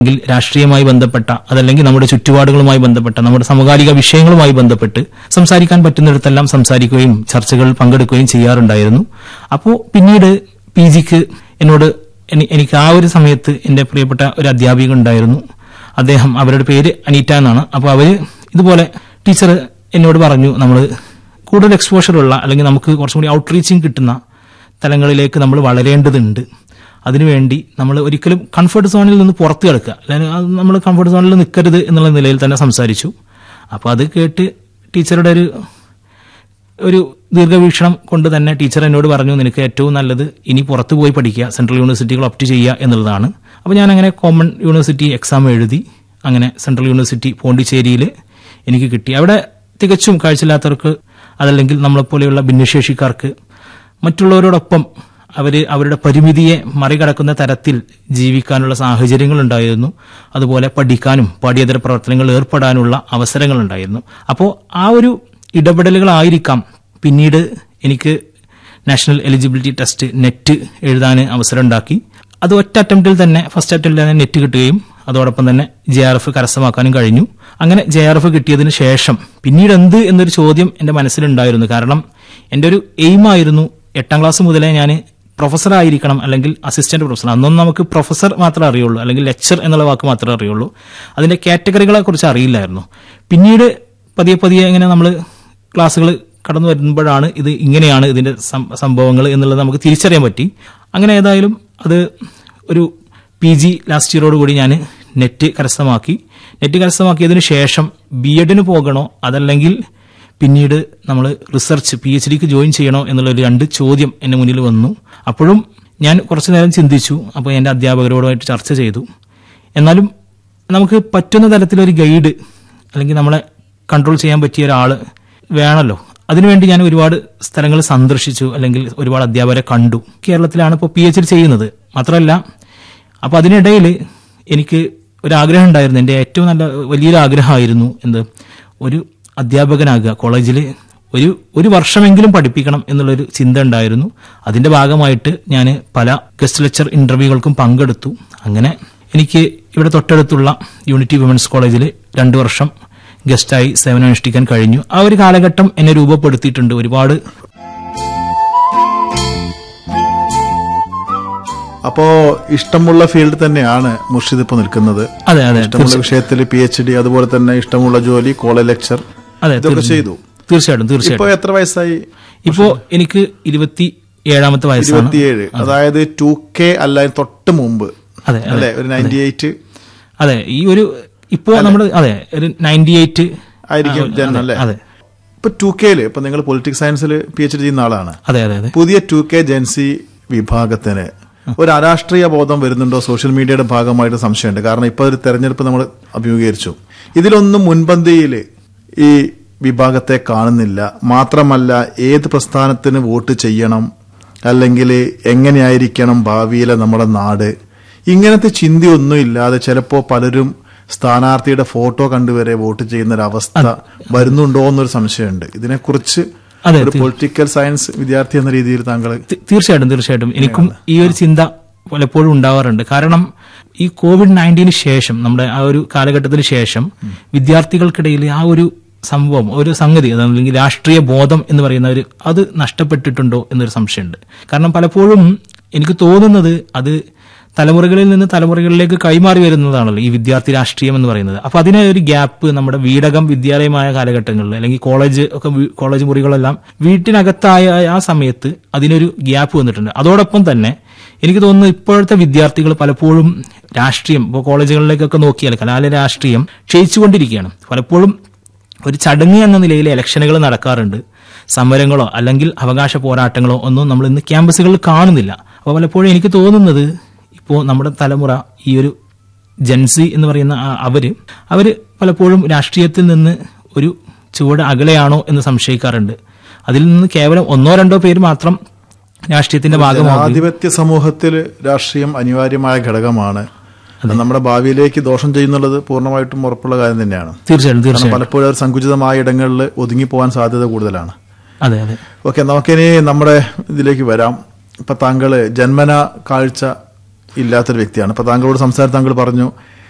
അല്ലെങ്കിൽ രാഷ്ട്രീയമായി ബന്ധപ്പെട്ട അതല്ലെങ്കിൽ നമ്മുടെ ചുറ്റുപാടുകളുമായി ബന്ധപ്പെട്ട നമ്മുടെ സമകാലിക വിഷയങ്ങളുമായി ബന്ധപ്പെട്ട് സംസാരിക്കാൻ പറ്റുന്നിടത്തെല്ലാം സംസാരിക്കുകയും ചർച്ചകളിൽ പങ്കെടുക്കുകയും ചെയ്യാറുണ്ടായിരുന്നു അപ്പോൾ പിന്നീട് പി ജിക്ക് എന്നോട് എനി- എനിക്ക് ആ ഒരു സമയത്ത് എന്റെ പ്രിയപ്പെട്ട ഒരു അധ്യാപിക ഉണ്ടായിരുന്നു അദ്ദേഹം അവരുടെ പേര് അനീറ്റ എന്നാണ് അപ്പോൾ അവര് ഇതുപോലെ ടീച്ചർ എന്നോട് പറഞ്ഞു നമ്മൾ കൂടുതൽ എക്സ്പോഷർ ഉള്ള അല്ലെങ്കിൽ നമുക്ക് കുറച്ചും കൂടി ഔട്ട്റീച്ചിങ് കിട്ടുന്ന തലങ്ങളിലേക്ക് നമ്മൾ വളരേണ്ടതുണ്ട് അതിനുവേണ്ടി നമ്മൾ ഒരിക്കലും കംഫർട്ട് സോണിൽ നിന്ന് പുറത്തു കിടക്കുക അല്ലെങ്കിൽ നമ്മൾ കംഫർട്ട് സോണിൽ നിൽക്കരുത് എന്നുള്ള നിലയിൽ തന്നെ സംസാരിച്ചു അപ്പോൾ അത് കേട്ട് ടീച്ചറുടെ ഒരു ഒരു ദീർഘവീക്ഷണം കൊണ്ട് തന്നെ ടീച്ചർ എന്നോട് പറഞ്ഞു നിനക്ക് ഏറ്റവും നല്ലത് ഇനി പുറത്തു പോയി പഠിക്കുക സെൻട്രൽ യൂണിവേഴ്സിറ്റികൾ ഓപ്റ്റ് ചെയ്യുക എന്നുള്ളതാണ് അപ്പോൾ ഞാൻ അങ്ങനെ കോമൺ യൂണിവേഴ്സിറ്റി എക്സാം എഴുതി അങ്ങനെ സെൻട്രൽ യൂണിവേഴ്സിറ്റി പോണ്ടിച്ചേരിയിൽ എനിക്ക് കിട്ടി അവിടെ തികച്ചും കാഴ്ചയില്ലാത്തവർക്ക് അതല്ലെങ്കിൽ നമ്മളെപ്പോലെയുള്ള ഭിന്നശേഷിക്കാർക്ക് മറ്റുള്ളവരോടൊപ്പം അവർ അവരുടെ പരിമിതിയെ മറികടക്കുന്ന തരത്തിൽ ജീവിക്കാനുള്ള സാഹചര്യങ്ങൾ ഉണ്ടായിരുന്നു അതുപോലെ പഠിക്കാനും പാഠ്യേതര പ്രവർത്തനങ്ങളിൽ ഏർപ്പെടാനുള്ള അവസരങ്ങൾ ഉണ്ടായിരുന്നു അപ്പോൾ ആ ഒരു ഇടപെടലുകളായിരിക്കാം പിന്നീട് എനിക്ക് നാഷണൽ എലിജിബിലിറ്റി ടെസ്റ്റ് നെറ്റ് എഴുതാൻ അവസരം ഉണ്ടാക്കി അത് ഒറ്റ അറ്റംപ്റ്റിൽ തന്നെ ഫസ്റ്റ് അറ്റംപ്റ്റിൽ തന്നെ നെറ്റ് കിട്ടുകയും അതോടൊപ്പം തന്നെ ജെ ആർ എഫ് കരസ്ഥമാക്കാനും കഴിഞ്ഞു അങ്ങനെ ജെ ആർ എഫ് കിട്ടിയതിന് ശേഷം പിന്നീട് എന്ത് എന്നൊരു ചോദ്യം എന്റെ മനസ്സിലുണ്ടായിരുന്നു കാരണം എന്റെ ഒരു എയിമായിരുന്നു എട്ടാം ക്ലാസ് മുതലേ ഞാൻ പ്രൊഫസർ ആയിരിക്കണം അല്ലെങ്കിൽ അസിസ്റ്റന്റ് പ്രൊഫസർ അന്നൊന്നും നമുക്ക് പ്രൊഫസർ മാത്രമേ അറിയുള്ളൂ അല്ലെങ്കിൽ ലെക്ചർ എന്നുള്ള വാക്ക് മാത്രമേ അറിയുള്ളൂ അതിന്റെ കാറ്റഗറികളെ കുറിച്ച് അറിയില്ലായിരുന്നു പിന്നീട് പതിയെ പതിയെ ഇങ്ങനെ നമ്മൾ ക്ലാസ്സുകൾ കടന്നു വരുമ്പോഴാണ് ഇത് ഇങ്ങനെയാണ് ഇതിന്റെ സംഭവങ്ങൾ എന്നുള്ളത് നമുക്ക് തിരിച്ചറിയാൻ പറ്റി അങ്ങനെ ഏതായാലും അത് ഒരു പി ജി ലാസ്റ്റ് ഇയറോട് കൂടി ഞാൻ നെറ്റ് കരസ്ഥമാക്കി നെറ്റ് കരസ്ഥമാക്കിയതിന് ശേഷം ബി എഡിന് പോകണോ അതല്ലെങ്കിൽ പിന്നീട് നമ്മൾ റിസർച്ച് പി എച്ച് ഡിക്ക് ജോയിൻ ചെയ്യണോ എന്നുള്ള ഒരു രണ്ട് ചോദ്യം എന്റെ മുന്നിൽ വന്നു അപ്പോഴും ഞാൻ കുറച്ചു നേരം ചിന്തിച്ചു അപ്പോൾ എൻ്റെ അധ്യാപകരോടുമായിട്ട് ചർച്ച ചെയ്തു എന്നാലും നമുക്ക് പറ്റുന്ന തരത്തിലൊരു ഗൈഡ് അല്ലെങ്കിൽ നമ്മളെ കൺട്രോൾ ചെയ്യാൻ പറ്റിയ ഒരാൾ വേണമല്ലോ അതിനുവേണ്ടി ഞാൻ ഒരുപാട് സ്ഥലങ്ങൾ സന്ദർശിച്ചു അല്ലെങ്കിൽ ഒരുപാട് അധ്യാപകരെ കണ്ടു കേരളത്തിലാണ് ഇപ്പോൾ പി എച്ച് ഡി ചെയ്യുന്നത് മാത്രമല്ല അപ്പോൾ അതിനിടയിൽ എനിക്ക് ഒരു ആഗ്രഹം ഉണ്ടായിരുന്നു എൻ്റെ ഏറ്റവും നല്ല വലിയൊരു ആഗ്രഹമായിരുന്നു എന്ത് ഒരു അധ്യാപകനാകുക കോളേജിൽ ഒരു ഒരു വർഷമെങ്കിലും പഠിപ്പിക്കണം എന്നുള്ളൊരു ചിന്ത ഉണ്ടായിരുന്നു അതിന്റെ ഭാഗമായിട്ട് ഞാൻ പല ഗസ്റ്റ് ലെക്ചർ ഇന്റർവ്യൂകൾക്കും പങ്കെടുത്തു അങ്ങനെ എനിക്ക് ഇവിടെ തൊട്ടടുത്തുള്ള യൂണിറ്റി വിമൻസ് കോളേജിൽ രണ്ടു വർഷം ഗസ്റ്റായി സേവനമനുഷ്ഠിക്കാൻ കഴിഞ്ഞു ആ ഒരു കാലഘട്ടം എന്നെ രൂപപ്പെടുത്തിയിട്ടുണ്ട് ഒരുപാട് അപ്പോ ഇഷ്ടമുള്ള ഫീൽഡ് തന്നെയാണ് മുർഷിദ് ഇപ്പൊ നിൽക്കുന്നത് അതെ അതെ ഇഷ്ടമുള്ള വിഷയത്തിൽ പി എച്ച് ഡി അതുപോലെ തന്നെ ഇഷ്ടമുള്ള ജോലി കോളേജ് ലെക്ചർ അതെ ഇതൊക്കെ തീർച്ചയായും. ചെയ്തു തീർച്ചയായിട്ടും ഇപ്പൊ തീർച്ചയായിട്ടും എത്ര വയസ്സായി ഇപ്പോ എനിക്ക് ഇരുപത്തി ഏഴാമത്തെ വയസ്സാണ് ഇരുപത്തിയേഴ് അതായത് ടു കെ അല്ല തൊട്ട് മുമ്പ് അതെ അതെ അല്ലെ ഒരു നയൻറ്റി എയ്റ്റ് അതെ ഈ ഒരു ഇപ്പോ നമ്മുടെ അതെ ഒരു നയൻറ്റി എയ്റ്റ് ആയിരിക്കും ജനനം അല്ലേ അതെ ഇപ്പൊ ടു കെയില് ഇപ്പൊ നിങ്ങൾ പൊളിറ്റിക്സ് സയൻസിൽ പി എച്ച് ഡി ചെയ്യുന്ന ആളാണ് അതെ അതെ അതെ പുതിയ ടു കെ ജൻസി വിഭാഗത്തിന് ഒരു അരാഷ്ട്രീയ ബോധം വരുന്നുണ്ടോ സോഷ്യൽ മീഡിയയുടെ ഭാഗമായിട്ട് സംശയമുണ്ട് കാരണം ഇപ്പൊ ഒരു തെരഞ്ഞെടുപ്പ് നമ്മൾ അഭിമുഖീകരിച്ചു ഇതിലൊന്നും മുൻപന്തിയിൽ ഈ വിഭാഗത്തെ കാണുന്നില്ല മാത്രമല്ല ഏത് പ്രസ്ഥാനത്തിന് വോട്ട് ചെയ്യണം അല്ലെങ്കിൽ എങ്ങനെയായിരിക്കണം ഭാവിയിലെ നമ്മുടെ നാട് ഇങ്ങനത്തെ ചിന്തയൊന്നും ഇല്ലാതെ ചിലപ്പോ പലരും സ്ഥാനാർത്ഥിയുടെ ഫോട്ടോ കണ്ടുവരെ വോട്ട് ചെയ്യുന്ന ഒരു അവസ്ഥ വരുന്നുണ്ടോ എന്നൊരു സംശയമുണ്ട് ഇതിനെക്കുറിച്ച് അതെ, ഒരു പൊളിറ്റിക്കൽ സയൻസ് വിദ്യാർത്ഥി എന്ന രീതിയിൽ താങ്കൾ തി- തീർച്ചയായിട്ടും തീർച്ചയായിട്ടും എനിക്കും ഈ ഒരു ചിന്ത പലപ്പോഴും ഉണ്ടാവാറുണ്ട് കാരണം ഈ കോവിഡ് നയൻറ്റീന് ശേഷം നമ്മുടെ ആ ഒരു കാലഘട്ടത്തിന് ശേഷം വിദ്യാർത്ഥികൾക്കിടയിൽ ആ ഒരു സംഭവം ഒരു സംഗതി അതല്ലെങ്കിൽ രാഷ്ട്രീയ ബോധം എന്ന് പറയുന്ന ഒരു അത് നഷ്ടപ്പെട്ടിട്ടുണ്ടോ എന്നൊരു സംശയമുണ്ട് കാരണം പലപ്പോഴും എനിക്ക് തോന്നുന്നത് അത് തലമുറകളിൽ നിന്ന് തലമുറകളിലേക്ക് കൈമാറി വരുന്നതാണല്ലോ ഈ വിദ്യാർത്ഥി രാഷ്ട്രീയം എന്ന് പറയുന്നത് അപ്പൊ അതിനെ ഒരു ഗ്യാപ്പ് നമ്മുടെ വീടകം വിദ്യാലയമായ കാലഘട്ടങ്ങളിൽ അല്ലെങ്കിൽ കോളേജ് ഒക്കെ വീ- കോളേജ് മുറികളെല്ലാം വീട്ടിനകത്തായ ആ സമയത്ത് അതിനൊരു ഗ്യാപ്പ് വന്നിട്ടുണ്ട് അതോടൊപ്പം തന്നെ എനിക്ക് തോന്നുന്നു ഇപ്പോഴത്തെ വിദ്യാർത്ഥികൾ പലപ്പോഴും രാഷ്ട്രീയം ഇപ്പോൾ കോളേജുകളിലേക്കൊക്കെ നോക്കിയാൽ കലാലയ രാഷ്ട്രീയം ക്ഷയിച്ചുകൊണ്ടിരിക്കുകയാണ് പലപ്പോഴും ഒരു ചടങ്ങ് എന്ന നിലയിൽ ഇലക്ഷനുകൾ നടക്കാറുണ്ട് സമരങ്ങളോ അല്ലെങ്കിൽ അവകാശ പോരാട്ടങ്ങളോ ഒന്നും നമ്മൾ ഇന്ന് ക്യാമ്പസുകളിൽ കാണുന്നില്ല അപ്പോൾ പലപ്പോഴും എനിക്ക് തോന്നുന്നത് ഇപ്പോൾ നമ്മുടെ തലമുറ ഈ ഒരു ജൻസി എന്ന് പറയുന്ന ആ അവര് അവര് പലപ്പോഴും രാഷ്ട്രീയത്തിൽ നിന്ന് ഒരു ചുവട് അകലെയാണോ എന്ന് സംശയിക്കാറുണ്ട് അതിൽ നിന്ന് കേവലം ഒന്നോ രണ്ടോ പേര് മാത്രം രാഷ്ട്രീയത്തിന്റെ ഭാഗമാകും ജനാധിപത്യ സമൂഹത്തിൽ രാഷ്ട്രീയം അനിവാര്യമായ ഘടകമാണ് അത് നമ്മുടെ ഭാവിയിലേക്ക് ദോഷം ചെയ്യുന്നുള്ളത് പൂർണ്ണമായിട്ടും ഉറപ്പുള്ള കാര്യം തന്നെയാണ് തീർച്ചയായും കാരണം തീർച്ചയായും പലപ്പോഴും അത് സങ്കുചിതമായ ഇടങ്ങളിൽ ഒതുങ്ങിപ്പോവാൻ സാധ്യത കൂടുതലാണ് അതെ അതെ ഓക്കെ നമുക്കിനി നമ്മുടെ ഇതിലേക്ക് വരാം ഇപ്പൊ താങ്കള് ജന്മന കാഴ്ച ഇല്ലാത്തൊരു വ്യക്തിയാണ് ഇപ്പൊ താങ്കളോട് സംസാരം താങ്കൾ പറഞ്ഞു